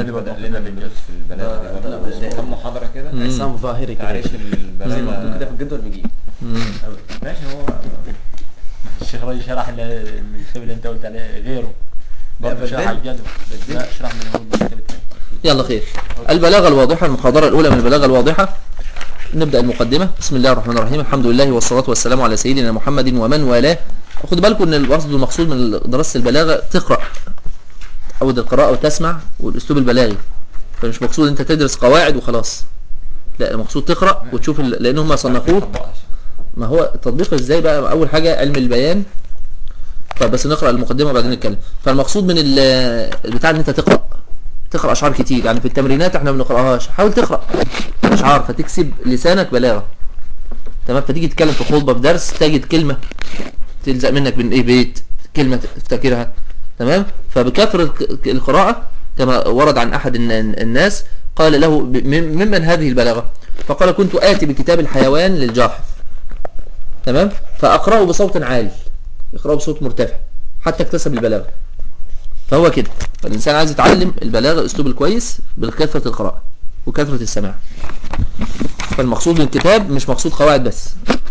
دي برضه لنا بالجوز في البلاغه دي ده- برضه ده- كم محاضره كده مم. عصام ظاهري كده تعريف مكتوب البلاغه كده في الجدول بيجيب مم. ماشي هو الشيخ راجل شرح ال- الكتاب اللي انت قلت عليه غيره برضه شرح بدل. الجدول لا شرح من هو الكتاب التاني يلا خير البلاغة الواضحة المحاضرة الأولى من البلاغة الواضحة نبدأ المقدمة بسم الله الرحمن الرحيم الحمد لله والصلاة والسلام على سيدنا محمد ومن والاه خد بالكم ان القصد المقصود من دراسة البلاغة تقرأ تعود القراءة وتسمع والأسلوب البلاغي فمش مقصود انت تدرس قواعد وخلاص لا المقصود تقرأ وتشوف ال- لأن هم صنفوه ما هو التطبيق ازاي بقى اول حاجة علم البيان طب بس نقرأ المقدمة وبعدين نتكلم فالمقصود من ال- البتاع ان انت تقرأ تقرأ اشعار كتير يعني في التمرينات احنا ما بنقراهاش حاول تقرأ اشعار فتكسب لسانك بلاغة تمام فتيجي تتكلم في خطبة في درس تجد كلمة تلزق منك من ايه بيت كلمة تفتكرها تمام فبكثرة ك- القراءة كما ورد عن احد الن- الناس قال له ب- مم- ممن هذه البلاغة فقال كنت آتي بكتاب الحيوان للجاحظ تمام فأقرأه بصوت عالي يقرأه بصوت مرتفع حتى اكتسب البلاغة فهو كده فالإنسان عايز يتعلم البلاغة الأسلوب الكويس بكثرة القراءة وكثرة السماع فالمقصود من الكتاب مش مقصود قواعد بس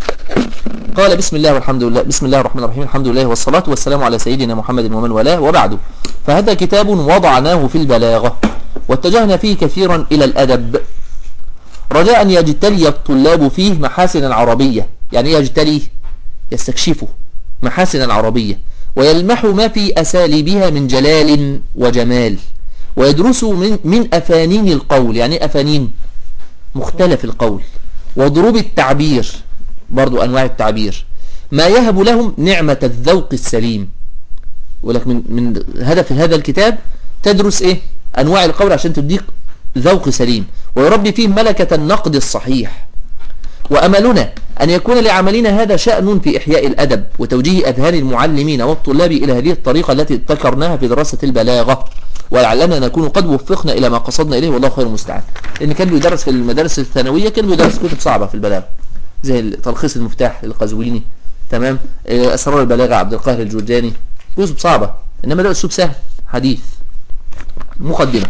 قال بسم الله والحمد لله بسم الله الرحمن الرحيم الحمد لله والصلاة والسلام على سيدنا محمد ومن والاه وبعده فهذا كتاب وضعناه في البلاغة واتجهنا فيه كثيرا إلى الأدب رجاء أن يجتلي الطلاب فيه محاسن العربية يعني إيه يجتلي يستكشفوا محاسن العربية ويلمحوا ما في أساليبها من جلال وجمال ويدرسوا من, من أفانين القول يعني إيه أفانين مختلف القول وضروب التعبير برضو أنواع التعبير ما يهب لهم نعمة الذوق السليم ولك من, من هدف هذا الكتاب تدرس إيه أنواع القول عشان تديك ذوق سليم ويربي فيه ملكة النقد الصحيح وأملنا أن يكون لعملنا هذا شأن في إحياء الأدب وتوجيه أذهان المعلمين والطلاب إلى هذه الطريقة التي ابتكرناها في دراسة البلاغة ولعلنا نكون قد وفقنا إلى ما قصدنا إليه والله خير المستعان لأن كان بيدرس في المدارس الثانوية كان بيدرس كتب صعبة في البلاغة زي تلخيص المفتاح للقزويني تمام آه، أسرار البلاغة عبد القاهر الجرجاني كتب صعبة إنما ده أسلوب سهل حديث مقدمة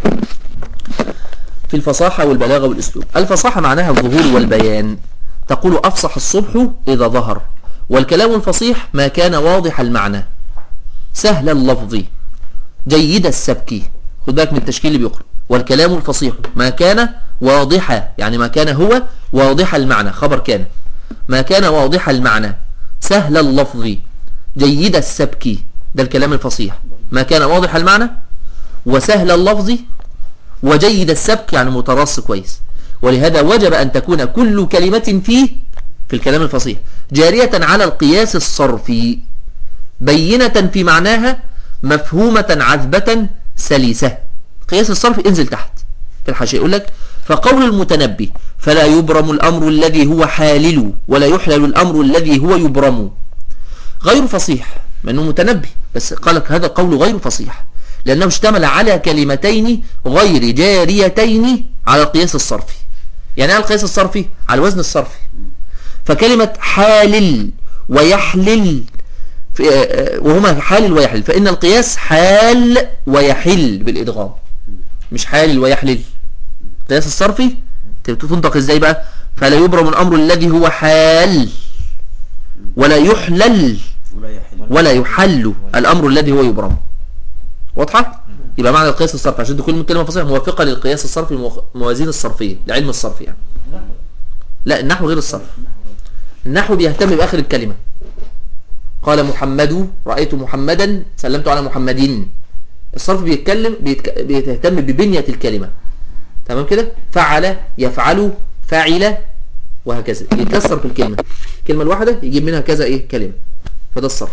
في الفصاحة والبلاغة والأسلوب الفصاحة معناها الظهور والبيان تقول أفصح الصبح إذا ظهر والكلام الفصيح ما كان واضح المعنى سهل اللفظ جيد السبك خد بالك من التشكيل اللي بيقرأ والكلام الفصيح ما كان واضحا يعني ما كان هو واضح المعنى خبر كان ما كان واضح المعنى سهل اللفظ جيد السبك ده الكلام الفصيح ما كان واضح المعنى وسهل اللفظ وجيد السبك يعني مترص كويس ولهذا وجب أن تكون كل كلمة فيه في الكلام الفصيح جارية على القياس الصرفي بينة في معناها مفهومة عذبة سليسة قياس الصرف انزل تحت في الحاشية يقول لك فقول المتنبي فلا يبرم الأمر الذي هو حالل ولا يحلل الأمر الذي هو يبرم غير فصيح مع انه متنبي بس قال لك هذا قول غير فصيح لأنه اشتمل على كلمتين غير جاريتين على القياس الصرفي يعني ايه القياس الصرفي على الوزن الصرفي فكلمة حالل ويحلل في- آه، آه، وهما حالل ويحلل فإن القياس حال ويحل بالإدغام مش حالل ويحلل القياس الصرفي تنطق ازاي بقى فلا يبرم الأمر الذي هو حال ولا يحلل ولا يحل ولا يحل الأمر الذي هو يبرم واضحة؟ يبقى معنى القياس الصرفي عشان تكون كلمة فصيحة موافقة للقياس الصرفي المو- الموازين الصرفية لعلم الصرف يعني لا النحو غير الصرف النحو بيهتم بآخر الكلمة قال محمد رأيت محمدا سلمت على محمد الصرف بيتكلم بيتك... بيهتم ببنية الكلمة تمام كده فعل يفعل فعل وهكذا يتكسر في الكلمة الكلمة الواحدة يجيب منها كذا ايه كلمة فده الصرف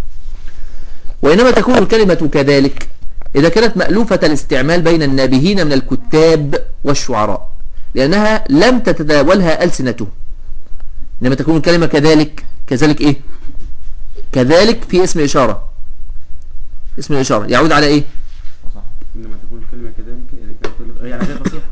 وإنما تكون الكلمة كذلك إذا كانت مألوفة الاستعمال بين النابهين من الكتاب والشعراء لأنها لم تتداولها ألسنتهم إنما تكون الكلمة كذلك كذلك إيه كذلك في اسم إشارة اسم الإشارة يعود على إيه إنما تكون الكلمة كذلك إذا كانت يعني غير فصيحة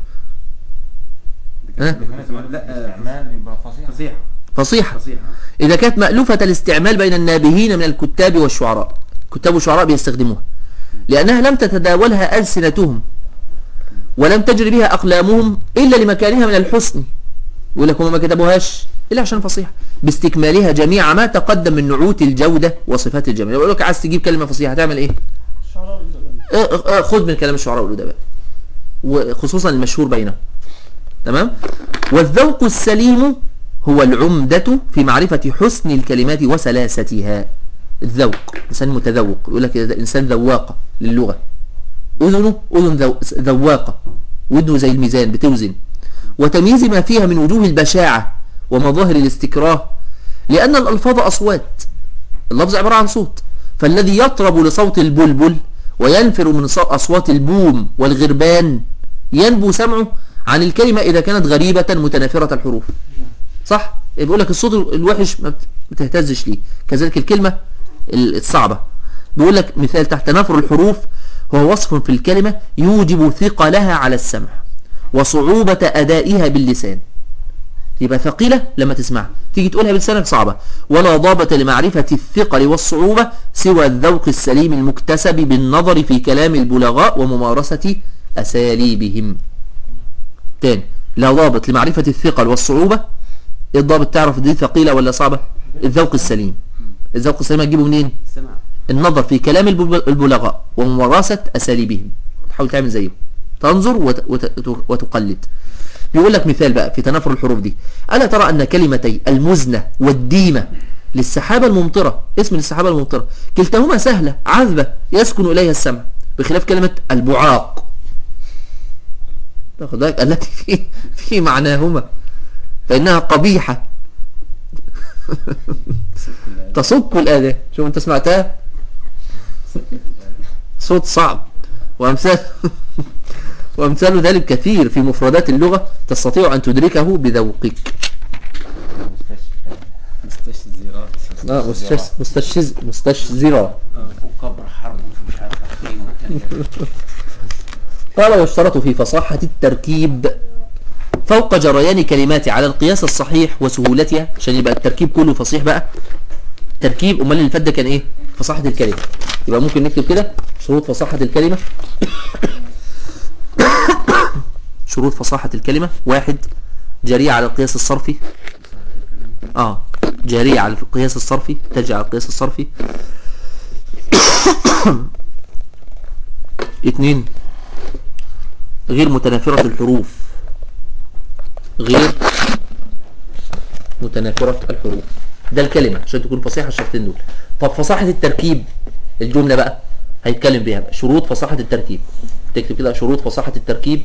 ها؟ لا آه، استعمال يبقى فصيح فصيحة فصيحة فصيحة إذا كانت مألوفة الاستعمال بين النابهين من الكتاب والشعراء كتاب والشعراء بيستخدموها لأنها لم تتداولها ألسنتهم ولم تجري بها أقلامهم إلا لمكانها من الحسن يقول لك هم ما كتبوهاش إلا عشان فصيحة باستكمالها جميع ما تقدم من نعوت الجودة وصفات الجمال يقول لك عايز تجيب كلمة فصيحة هتعمل إيه آه، آه، آه، خذ من كلام الشعراء والأدباء وخصوصا المشهور بينهم تمام والذوق السليم هو العمدة في معرفة حسن الكلمات وسلاستها الذوق إنسان متذوق يقول لك إذا إنسان ذواقة للغة أذنه أذن ذو- ذواقة ودنه زي الميزان بتوزن وتمييز ما فيها من وجوه البشاعة ومظاهر الاستكراه لأن الألفاظ أصوات اللفظ عبارة عن صوت فالذي يطرب لصوت البلبل وينفر من ص- أصوات البوم والغربان ينبو سمعه عن الكلمة إذا كانت غريبة متنافرة الحروف صح بيقول لك الصوت الوحش ما بت- ما تهتزش ليه كذلك الكلمة ال- الصعبة بيقول لك مثال تحت تنافر الحروف هو وصف في الكلمة يوجب ثقلها على السمع وصعوبة أدائها باللسان يبقى ثقيلة لما تسمعها تيجي تقولها بلسانك صعبة ولا ضابط لمعرفة الثقل والصعوبة سوى الذوق السليم المكتسب بالنظر في كلام البلغاء وممارسة أساليبهم تاني لا ضابط لمعرفة الثقل والصعوبة ايه الضابط تعرف دي ثقيلة ولا صعبة الذوق السليم الذوق السليم هتجيبه منين سمع النظر في كلام البل- البلغاء وممارسة أساليبهم تحاول تعمل زيهم تنظر وت... وت... وتقلد بيقول لك مثال بقى في تنافر الحروف دي ألا ترى أن كلمتي المزنة والديمة للسحابة الممطرة اسم للسحابة الممطرة كلتاهما سهلة عذبة يسكن إليها السمع بخلاف كلمة البعاق تاخد بالك التي في في معناهما فإنها قبيحة تصك الأذى شوف أنت سمعتها صوت صعب وأمثال وأمثال ذلك كثير في مفردات اللغة تستطيع أن تدركه بذوقك مستشزرات آه مستش... مستشز... مستشزرة وقبر حرب مش عارف فين وكان قال واشترط في فصاحة التركيب فوق جريان كلمات على القياس الصحيح وسهولتها عشان يبقى التركيب كله فصيح بقى تركيب امال اللي فات ده كان ايه فصاحة الكلمة يبقى ممكن نكتب كده شروط فصاحة الكلمة شروط فصاحة الكلمة واحد جارية على القياس الصرفي اه جارية على القياس الصرفي تجي على القياس الصرفي اتنين غير متنافرة الحروف غير متنافرة الحروف ده الكلمة عشان تكون فصيحة الشرطين دول طب فصاحة التركيب الجملة بقى هيتكلم بيها بقى. شروط فصاحة التركيب تكتب كده شروط فصاحة التركيب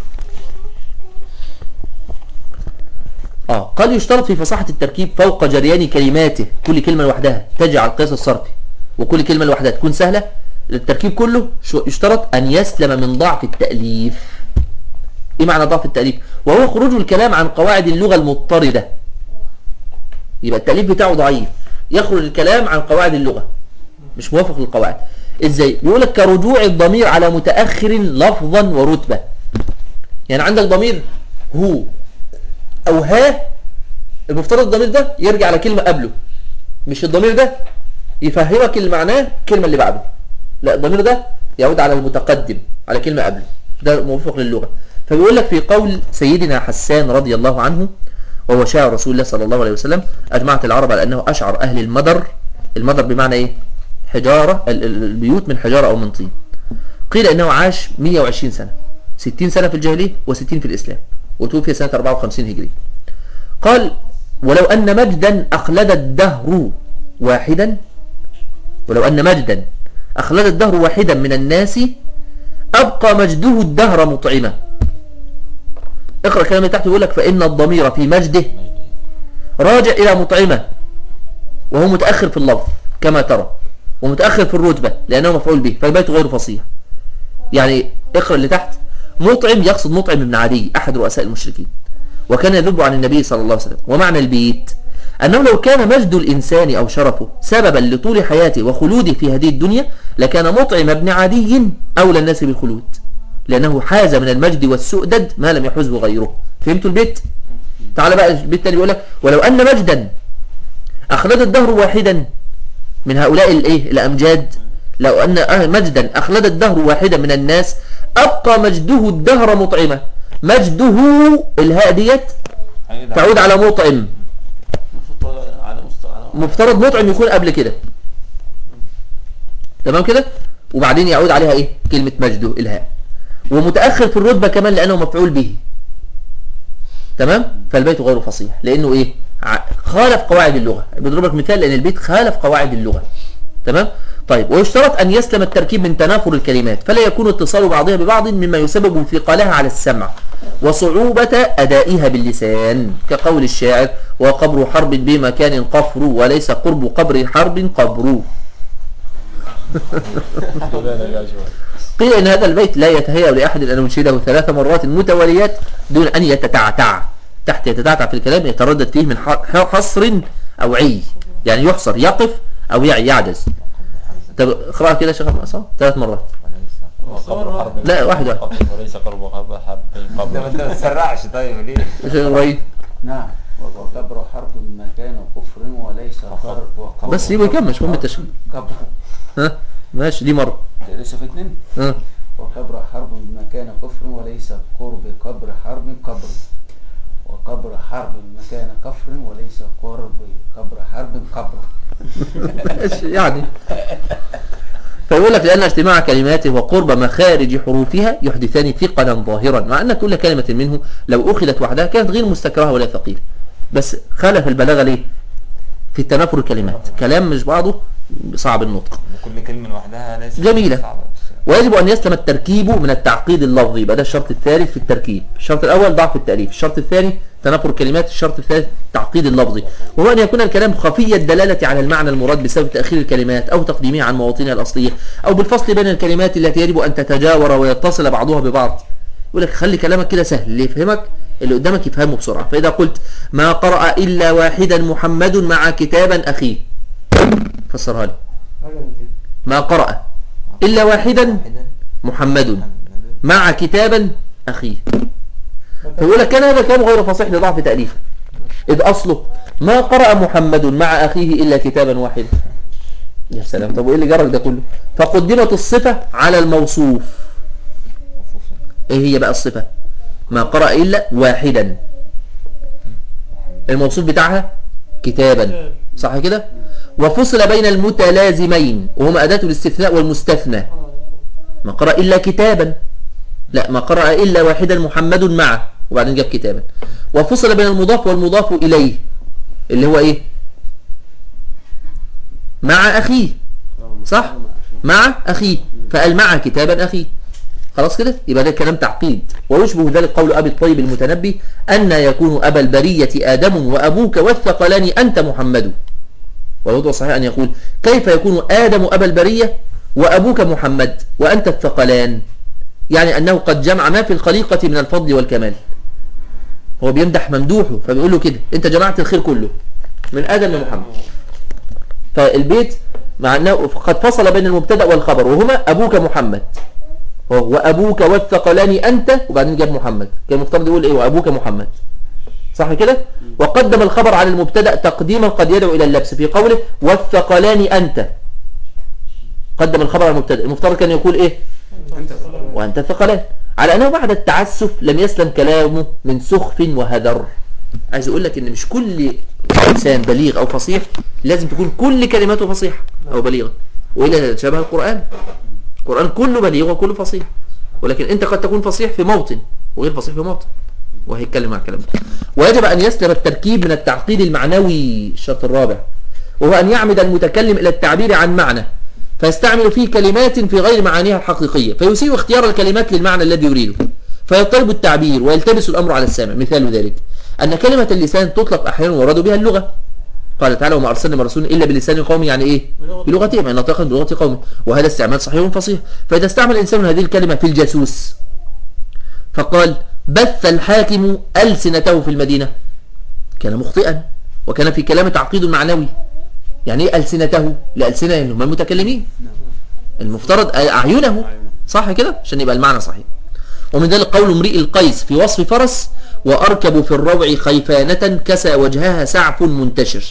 اه قد يشترط في فصاحة التركيب فوق جريان كلماته كل كلمة لوحدها تجعل القياس الصرفي وكل كلمة لوحدها تكون سهلة التركيب كله شو- يشترط أن يسلم من ضعف التأليف إيه معنى ضعف التأليف وهو خروج الكلام عن قواعد اللغة المضطردة يبقى التأليف بتاعه ضعيف يخرج الكلام عن قواعد اللغة مش موافق للقواعد ازاي بيقول لك كرجوع الضمير على متأخر لفظا ورتبة يعني عندك ضمير هو او ها المفترض الضمير ده يرجع على كلمة قبله مش الضمير ده يفهمك المعنى الكلمة اللي بعده لا الضمير ده يعود على المتقدم على كلمة قبله ده موافق للغة فبيقول لك في قول سيدنا حسان رضي الله عنه وهو شاعر رسول الله صلى الله عليه وسلم أجمعت العرب على أنه أشعر أهل المدر المدر بمعنى إيه حجارة ال- ال- البيوت من حجارة أو من طين قيل أنه عاش 120 سنة 60 سنة في الجاهلية و60 في الإسلام وتوفي سنة 54 هجري قال ولو أن مجدا أخلد الدهر واحدا ولو أن مجدا أخلد الدهر واحدا من الناس أبقى مجده الدهر مطعما اقرأ الكلام اللي تحت يقول لك فإن الضمير في مجده راجع إلى مطعمة وهو متأخر في اللفظ كما ترى ومتأخر في الرتبة لأنه مفعول به فالبيت غير فصيح يعني اقرأ اللي تحت مطعم يقصد مطعم بن عدي أحد رؤساء المشركين وكان يذب عن النبي صلى الله عليه وسلم ومعنى البيت أنه لو كان مجد الإنسان أو شرفه سببا لطول حياته وخلوده في هذه الدنيا لكان مطعم ابن عدي أولى الناس بالخلود لأنه حاز من المجد والسؤدد ما لم يحوزه غيره فهمتوا البيت؟ تعال بقى البيت الثاني بيقول لك ولو أن مجدا أخلد الدهر واحدا من هؤلاء الايه الأمجاد لو أن أه- مجدا أخلد الدهر واحدا من الناس أبقى مجده الدهر مطعمة مجده الهاء ديت تعود على مطعم المفروض على مستوى على مفترض مطعم يكون قبل كده تمام كده وبعدين يعود عليها ايه كلمة مجده الهاء ومتأخر في الرتبة كمان لأنه مفعول به تمام فالبيت غير فصيح لأنه ايه ع- خالف قواعد اللغة بضرب لك مثال لأن البيت خالف قواعد اللغة تمام طيب ويشترط أن يسلم التركيب من تنافر الكلمات فلا يكون اتصال بعضها ببعض مما يسبب انثقالها على السمع وصعوبة أدائها باللسان كقول الشاعر وقبر حرب بمكان قفر وليس قرب قبر حرب قبر قيل إن هذا البيت لا يتهيأ لأحد أن ينشده ثلاث مرات متواليات دون أن يتتعتع تحت يتتعتع في الكلام يتردد فيه من ح- حصر أو عي يعني يحصر يقف أو يعي يعجز طب اقرأها كده يا شيخ عصام ثلاث مرات قبر حرب لا، واحد واحد. قبر وليس قرب قبر حرب ده ما قبر انت ما تسرعش طيب ليه؟ يا شيخ إبراهيم نعم وكبر حرب مكان كفر وليس قرب وقبر بس يبقى يكمل مش مهم التشكيل كبر ها ماشي دي مرة ده لسه في اتنين ها وقبر حرب مكان كفر وليس قرب قبر حرب قبر وقبر حرب مكان كفر وليس قرب قبر حرب قبر ماشي يعني فيقول لك لأن اجتماع كلماته وقرب مخارج حروفها يحدثان ثقلا ظاهرا مع أن كل كلمة منه لو أخذت وحدها كانت غير مستكرهة ولا ثقيلة بس خالف البلاغة ليه؟ في التنافر الكلمات كلام مش بعضه صعب النطق كل كلمة لوحدها ليس جميلة. صعبة بس. ويجب أن يسلم التركيب من التعقيد اللفظي يبقى ده الشرط الثالث في التركيب الشرط الأول ضعف التأليف الشرط الثاني تنافر الكلمات الشرط الثالث التعقيد اللفظي وهو أن يكون الكلام خفي الدلالة على المعنى المراد بسبب تأخير الكلمات أو تقديمها عن مواطنها الأصلية أو بالفصل بين الكلمات التي يجب أن تتجاور ويتصل بعضها ببعض يقول لك خلي كلامك كده سهل اللي يفهمك اللي قدامك يفهمه بسرعة فإذا قلت ما قرأ إلا واحدا محمد مع كتابا أخيه فسرها لي ما قرأ إلا واحدا واحدا محمد محمد. مع كتابا أخيه فيقول لك كان هذا الكلام غير فصيح لضعف تأليفه إذ أصله ما قرأ محمد مع أخيه إلا كتابا واحدا يا سلام طب وإيه اللي جرك ده كله فقدمت الصفة على الموصوف إيه هي بقى الصفة ما قرأ إلا واحدا الموصوف بتاعها كتابا صح كده وفصل بين المتلازمين وهما أداة الاستثناء والمستثنى ما قرأ إلا كتابا لا ما قرأ إلا واحدا محمد معه وبعدين جاب كتابا وفصل بين المضاف والمضاف إليه اللي هو إيه مع أخيه صح مع أخيه فقال مع كتابا أخيه خلاص كده يبقى ده كلام تعقيد ويشبه ذلك قول أبي الطيب المتنبي أن يكون أبا البرية آدم وأبوك والثقلان أنت محمد والوضع الصحيح أن يقول كيف يكون آدم أبا البرية وأبوك محمد وأنت الثقلان يعني أنه قد جمع ما في الخليقة من الفضل والكمال هو بيمدح ممدوحه فبيقول له كده أنت جمعت الخير كله من آدم لمحمد فالبيت مع أنه قد فصل بين المبتدأ والخبر وهما أبوك محمد وأبوك والثقلان أنت وبعدين جاب محمد كان المفترض يقول إيه وأبوك محمد صح كده وقدم الخبر على المبتدا تقديما قد يدعو الى اللبس في قوله والثقلان انت قدم الخبر على المبتدا المفترض كان يقول ايه وانت الثقلان على انه بعد التعسف لم يسلم كلامه من سخف وهذر عايز اقول لك ان مش كل انسان بليغ او فصيح لازم تكون كل كلماته فصيحه او بليغه والا شبه القران القران كله بليغ وكله فصيح ولكن انت قد تكون فصيح في موطن وغير فصيح في موطن وهيتكلم عن الكلام ده ويجب أن يسلم التركيب من التعقيد المعنوي الشرط الرابع وهو أن يعمد المتكلم إلى التعبير عن معنى فيستعمل فيه كلمات في غير معانيها الحقيقية فيسيء اختيار الكلمات للمعنى الذي يريده فيضطرب التعبير ويلتبس الأمر على السامع مثال ذلك أن كلمة اللسان تطلق أحيانا ورد بها اللغة قال تعالى وما أرسلنا من رسول إلا بلسان قومه يعني إيه بلغتهم يعني ناطقا بلغة قومه وهذا استعمال صحيح فصيح فإذا استعمل الإنسان هذه الكلمة في الجاسوس فقال بث الحاكم ألسنته في المدينة كان مخطئا وكان في كلام تعقيد معنوي يعني ايه ألسنته لألسنة هم المتكلمين المفترض أعينه صح كده عشان يبقى المعنى صحيح ومن ذلك قول امرئ القيس في وصف فرس وأركب في الروع خيفانة كسى وجهها سعف منتشر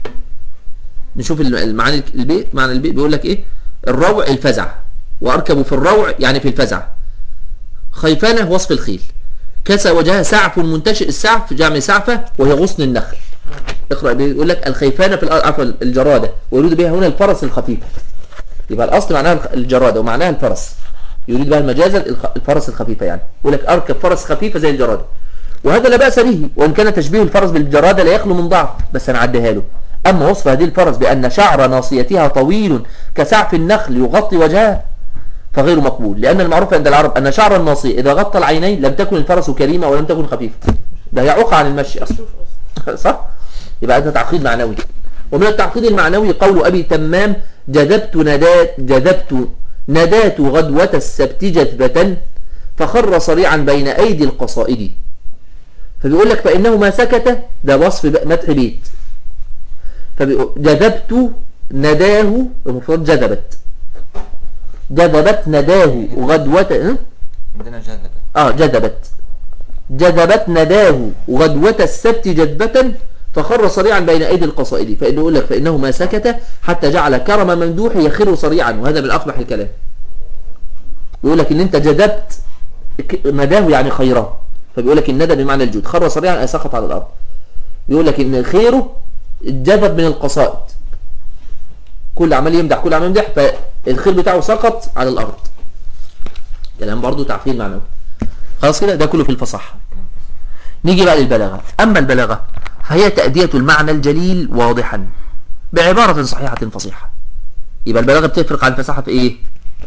نشوف المعنى البيت معنى البيت بيقول لك ايه الروع الفزع وأركب في الروع يعني في الفزع خيفانة وصف الخيل كسى وجهها سعف منتشئ السعف جمع سعفة وهي غصن النخل اقرأ بيقول لك الخيفانة في الأرض عفوا الجرادة ويريد بها هنا الفرس الخفيف يبقى الأصل معناها الجرادة ومعناها الفرس يريد بها المجازا الخ- الفرس الخفيفة يعني يقول لك أركب فرس خفيفة زي الجرادة وهذا لا بأس به وإن كان تشبيه الفرس بالجرادة لا يخلو من ضعف بس هنعديها له أما وصف هذه الفرس بأن شعر ناصيتها طويل كسعف النخل يغطي وجهها فغير مقبول لأن المعروف عند العرب أن شعر الناصية إذا غطى العينين لم تكن الفرس كريمة ولم تكن خفيفة ده يعوق عن المشي أصلا صح؟ يبقى ده تعقيد معنوي ومن التعقيد المعنوي قول أبي تمام جذبت ندات جذبت ندات غدوة السبت جذبة فخر صريعا بين أيدي القصائد فبيقول لك فإنه ما سكت ده وصف ب- مدح بيت فبيقول جذبت نداه المفروض جذبت جذبت نداه غدوة ها؟ عندنا جذبة اه جذبت جذبت نداه غدوة السبت جذبة فخر صريعا بين أيدي القصائد فإنه يقول لك فإنه ما سكت حتى جعل كرم ممدوح يخر صريعا وهذا من أقبح الكلام يقول لك إن أنت جذبت ك- نداه يعني خيره فبيقول لك الندى بمعنى الجود خر صريعا أي سقط على الأرض يقول لك إن خيره جذب من القصائد كل عمال يمدح كل عمال يمدح فالخير بتاعه سقط على الأرض كلام برضو تعقيد معنوي خلاص كده ده كله في الفصاحة نيجي بقى للبلاغة أما البلاغة فهي تأدية المعنى الجليل واضحا بعبارة صحيحة فصيحة يبقى البلاغة بتفرق عن الفصاحة في إيه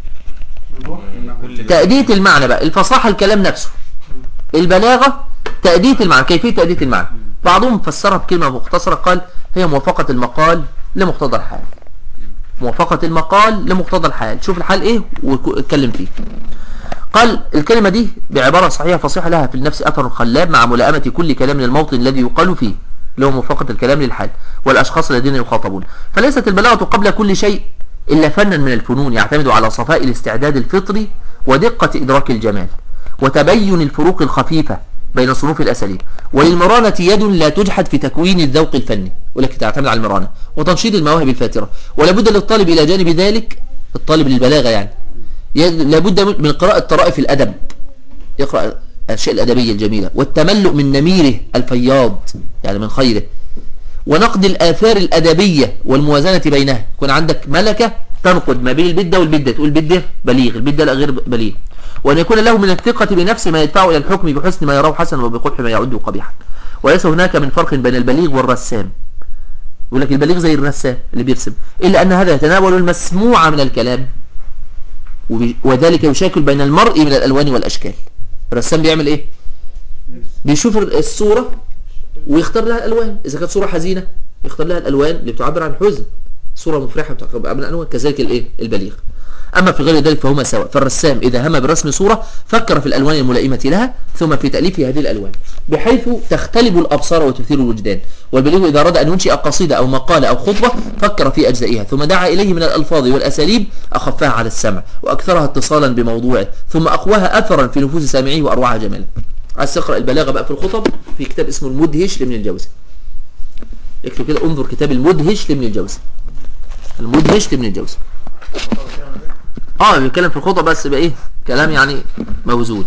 كل تأدية المعنى بقى الفصاحة الكلام نفسه البلاغة تأدية المعنى كيفية تأدية المعنى بعضهم فسرها بكلمة مختصرة قال هي موافقة المقال لمقتضى الحال موافقة المقال لمقتضى الحال شوف الحال ايه واتكلم فيه قال الكلمة دي بعبارة صحيحة فصيحة لها في النفس أثر خلاب مع ملائمة كل كلام من الموطن الذي يقال فيه اللي هو موافقة الكلام للحال والأشخاص الذين يخاطبون فليست البلاغة قبل كل شيء إلا فنا من الفنون يعتمد على صفاء الاستعداد الفطري ودقة إدراك الجمال وتبين الفروق الخفيفة بين صنوف الأساليب وللمرانة يد لا تجحد في تكوين الذوق الفني ولكن تعتمد على المرانة وتنشيط المواهب الفاترة ولابد للطالب إلى جانب ذلك الطالب للبلاغة يعني يد- لابد من قراءة طرائف الأدب يقرأ الأشياء الأدبية الجميلة والتملؤ من نميره الفياض يعني من خيره ونقد الآثار الأدبية والموازنة بينها يكون عندك ملكة تنقد ما بين البدة والبدة تقول بدة بليغ البدة لا غير بليغ وأن يكون له من الثقة بنفسه ما يدفعه إلى الحكم بحسن ما يراه حسنا وبقبح ما يعده قبيحا وليس هناك من فرق بين البليغ والرسام يقول لك البليغ زي الرسام اللي بيرسم إلا أن هذا يتناول المسموع من الكلام وبي- وذلك يشاكل بين المرء من الألوان والأشكال الرسام بيعمل إيه بيشوف الصورة ويختار لها الالوان اذا كانت صوره حزينه يختار لها الالوان اللي بتعبر عن الحزن صوره مفرحه بتعبر عن الالوان كذلك الايه البليغ اما في غير ذلك فهما سواء فالرسام اذا هم برسم صوره فكر في الالوان الملائمه لها ثم في تاليف هذه الالوان بحيث تختلب الابصار وتثير الوجدان والبليغ اذا اراد ان ينشئ قصيده او مقاله او خطبه فكر في اجزائها ثم دعا اليه من الالفاظ والاساليب اخفها على السمع واكثرها اتصالا بموضوعه ثم اقواها اثرا في نفوس سامعيه واروعها جمالا عايز تقرا البلاغه بقى في الخطب في كتاب اسمه المدهش لابن الجوزي اكتب كده انظر كتاب المدهش لابن الجوزي المدهش لابن الجوزي اه بيتكلم في الخطب بس يبقى ايه كلام يعني موزون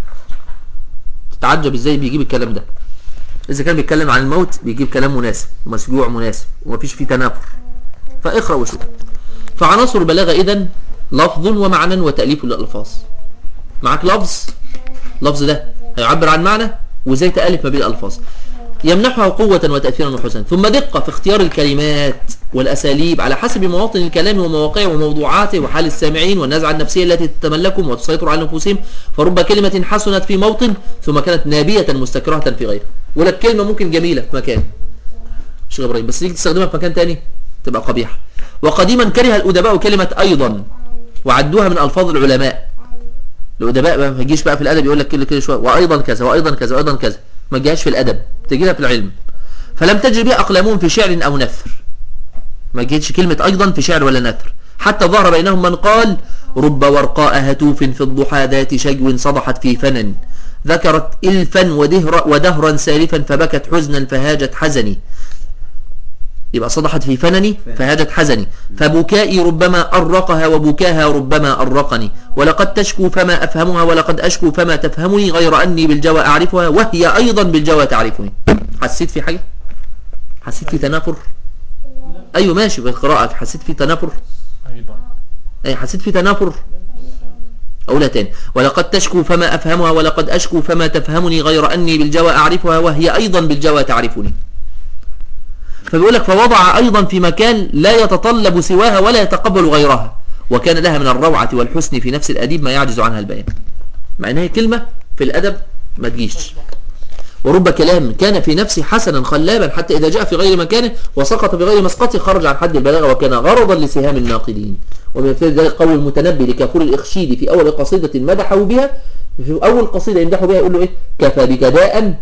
تتعجب ازاي بيجيب الكلام ده اذا كان بيتكلم عن الموت بيجيب كلام مناسب ومسجوع مناسب ومفيش فيه تنافر فاقرا وشوف فعناصر البلاغه اذا لفظ ومعنى وتاليف للالفاظ معاك لفظ اللفظ ده هيعبر عن معنى وازاي تالف ما بين الالفاظ يمنحها قوة وتأثيرا وحسنا ثم دقة في اختيار الكلمات والأساليب على حسب مواطن الكلام ومواقعه وموضوعاته وحال السامعين والنزعة النفسية التي تتملكهم وتسيطر على نفوسهم فرب كلمة حسنت في موطن ثم كانت نابية مستكرهة في غيره ولك كلمة ممكن جميلة في مكان شيخ إبراهيم بس تيجي تستخدمها في مكان تاني تبقى قبيحة وقديما كره الأدباء كلمة أيضا وعدوها من ألفاظ العلماء الأدباء ما يجيش بقى في الأدب يقول لك كل كل شوية وأيضا كذا وأيضا كذا وأيضا كذا ما تجيهاش في الأدب تجيها في العلم فلم تجري بها أقلامهم في شعر أو نثر ما جيتش كلمة أيضا في شعر ولا نثر حتى ظهر بينهم من قال رب ورقاء هتوف في الضحى ذات شجو صدحت في فنن ذكرت إلفا ودهر ودهرا سالفا فبكت حزنا فهاجت حزني يبقى صدحت في فنني فهاجت حزني فبكائي ربما أرقها وبكاها ربما أرقني ولقد تشكو فما أفهمها ولقد أشكو فما تفهمني غير أني بالجوى أعرفها وهي أيضا بالجوى تعرفني حسيت في حاجة حسيت في تنافر أيوة ماشي في القراءة حسيت في تنافر ايضا أي حسيت في تنافر أولى تاني ولقد تشكو فما أفهمها ولقد أشكو فما تفهمني غير أني بالجوى أعرفها وهي أيضا بالجوى تعرفني فبيقول لك فوضع أيضا في مكان لا يتطلب سواها ولا يتقبل غيرها وكان لها من الروعة والحسن في نفس الأديب ما يعجز عنها البيان مع أنها كلمة في الأدب ما تجيش ورب كلام كان في نفسه حسنا خلابا حتى إذا جاء في غير مكانه وسقط في غير مسقطه خرج عن حد البلاغة وكان غرضا لسهام الناقدين وبمثل ذلك قول المتنبي لكافور الإخشيد في أول قصيدة مدحه بها في أول قصيدة يمدحه بها يقول له إيه كفى بك داء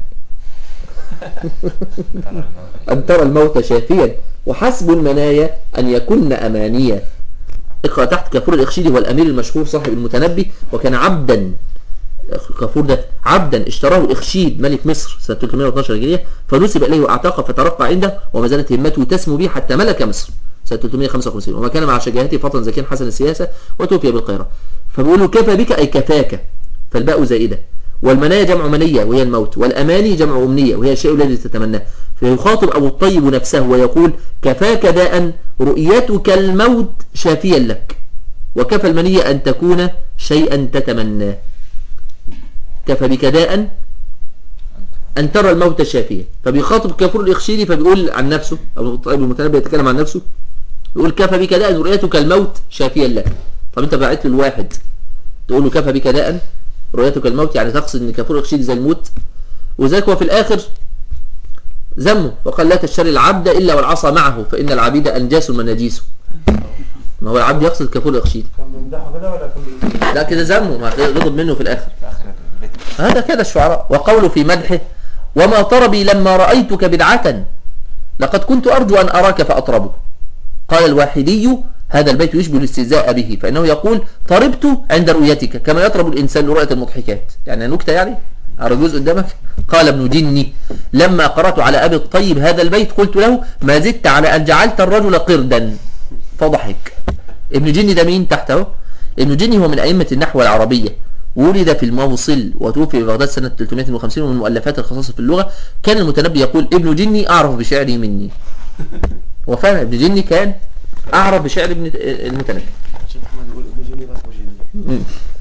أن ترى الموت شافيا وحسب المنايا أن يكن أمانيا اقرأ تحت كافور الإخشيدي هو الأمير المشهور صاحب المتنبي وكان عبدا كافور ده عبدا اشتراه الإخشيد ملك مصر سنة 312 هجرية فنسب إليه وأعتاق فترقى عنده وما زالت همته تسمو به حتى ملك مصر سنة 355 وما كان مع شجاعته فطنا زكيا حسن السياسة وتوفي بالقاهرة فبيقول له كفى بك أي كفاك فالباء زائدة والمنايا جمع منية وهي الموت والأماني جمع أمنية وهي الشيء الذي تتمناه فيخاطب أبو الطيب نفسه ويقول كفاك داء رؤيتك الموت شافيا لك وكفى المنية أن تكون شيئا تتمناه كفى بك داء أن ترى الموت شافيا فبيخاطب كافور الإخشيدي فبيقول عن نفسه أبو الطيب المتنبي يتكلم عن نفسه يقول كفى بك داء رؤيتك الموت شافيا لك طب انت بعت له الواحد تقول له كفى بك داء رؤيتك الموت يعني تقصد ان كافور الإخشيدي زي الموت وذلك هو في الآخر ذمه وقال لا تشتري العبد إلا والعصا معه فإن العبيد أنجاس مناجيسه ما هو العبد يقصد كافور الإخشيدي كان بيمدحه كده ولا كان بي- لا كده ذمه ما غضب منه في الآخر في آخر البيت هذا كده الشعراء وقوله في مدحه وما طربي لما رأيتك بدعة لقد كنت أرجو أن أراك فأطربه قال الواحدي هذا البيت يشبه الاستهزاء به فإنه يقول طربت عند رؤيتك كما يطرب الإنسان لرؤية المضحكات يعني نكتة يعني أرجوز قدامك قال ابن جني لما قرأت على أبي الطيب هذا البيت قلت له ما زدت على أن جعلت الرجل قردا فضحك ابن جني ده مين تحته ابن جني هو من أئمة النحو العربية ولد في الموصل وتوفي في بغداد سنة 352 ومن مؤلفات الخصائص في اللغة كان المتنبي يقول ابن جني أعرف بشعري مني وفعلا ابن جني كان أعرف بشعر ابن المتنبي الشيخ محمد يقول ابن جني بس وجني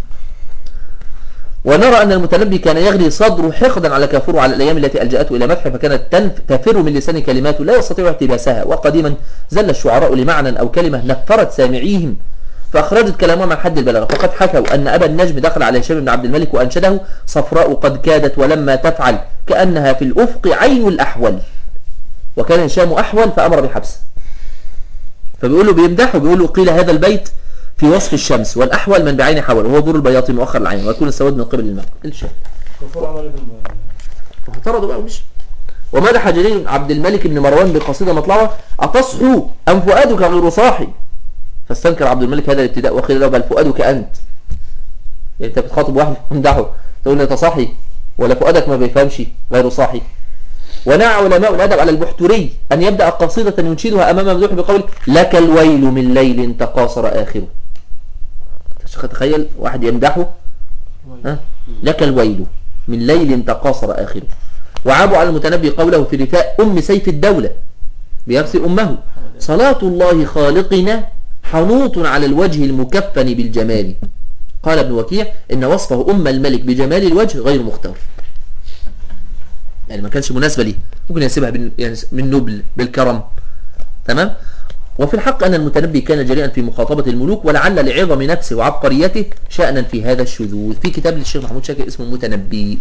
ونرى أن المتنبي كان يغلي صدره حقدا على كافور على الأيام التي ألجأته إلى مدحه فكانت تنف تفر من لسان كلماته لا يستطيع احتباسها وقديما زل الشعراء لمعنى أو كلمة نفرت سامعيهم فأخرجت كلامهم عن حد البلاغة فقد حكوا أن أبا النجم دخل على هشام بن عبد الملك وأنشده صفراء قد كادت ولما تفعل كأنها في الأفق عين الأحول وكان هشام أحول فأمر بحبسه فبيقول له بيمدحه بيقول له قيل هذا البيت في وصف الشمس والأحول من بعين حول وهو دور البياض مؤخر العين ويكون السواد من قبل الماء الشيء كفور عمل ايه بالم- فاعترضوا بقى ومشي ومدح جليل عبد الملك بن مروان بقصيدة مطلعة أتصحو أم فؤادك غير صاحي فاستنكر عبد الملك هذا الابتداء وقيل له بل فؤادك أنت يعني أنت بتخاطب واحد تمدحه تقول له أنت صاحي ولا فؤادك ما بيفهمش غير صاحي ونهى علماء الأدب على البحتري أن يبدأ قصيدة ينشدها أمام ممدوح بقول لك الويل من ليل تقاصر آخره تخيل واحد يمدحه ها؟ لك الويل من ليل تقاصر آخره وعابوا على المتنبي قوله في رثاء أم سيف الدولة بيرثي أمه صلاة الله خالقنا حنوط على الوجه المكفن بالجمال قال ابن وكيع إن وصفه أم الملك بجمال الوجه غير مختار يعني ما كانش مناسبة ليه ممكن ينسبها بال- يعني من نبل بالكرم تمام وفي الحق أن المتنبي كان جريئا في مخاطبة الملوك ولعل لعظم نفسه وعبقريته شأنا في هذا الشذوذ في كتاب للشيخ محمود شاكر اسمه المتنبي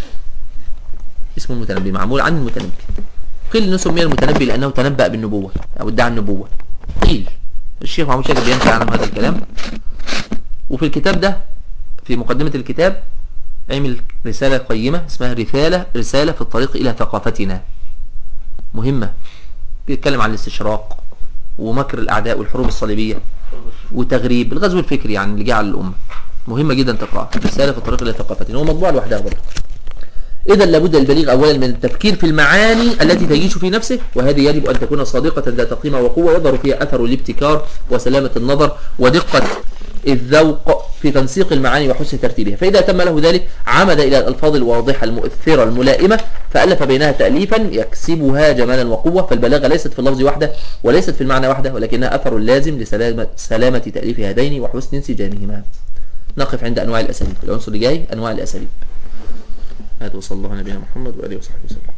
اسمه المتنبي معمول عن المتنبي قيل انه سمي المتنبي لأنه تنبأ بالنبوة أو ادعى النبوة قيل الشيخ محمود شاكر بينفع عنه هذا الكلام وفي الكتاب ده في مقدمة الكتاب عمل رسالة قيمة اسمها رسالة رسالة في الطريق إلى ثقافتنا مهمة بيتكلم عن الاستشراق ومكر الأعداء والحروب الصليبية وتغريب الغزو الفكري يعني اللي جه على الأمة مهمة جدا تقرأها رسالة في الطريق إلى ثقافتنا هو مطبوع لوحدها برضه إذا لابد للبليغ أولا من التفكير في المعاني التي تعيش في نفسه وهذه يجب أن تكون صادقة ذات قيمة وقوة يظهر فيها أثر الابتكار وسلامة النظر ودقة الذوق في تنسيق المعاني وحسن ترتيبها فإذا تم له ذلك عمد إلى الألفاظ الواضحة المؤثرة الملائمة فألف بينها تأليفا يكسبها جمالا وقوة فالبلاغة ليست في اللفظ وحده وليست في المعنى وحده ولكنها أثر لازم لسلامة سلامة تأليف هذين وحسن انسجامهما نقف عند أنواع الأساليب العنصر اللي جاي أنواع الأساليب هذا وصلى الله على نبينا محمد وآله وصحبه وسلم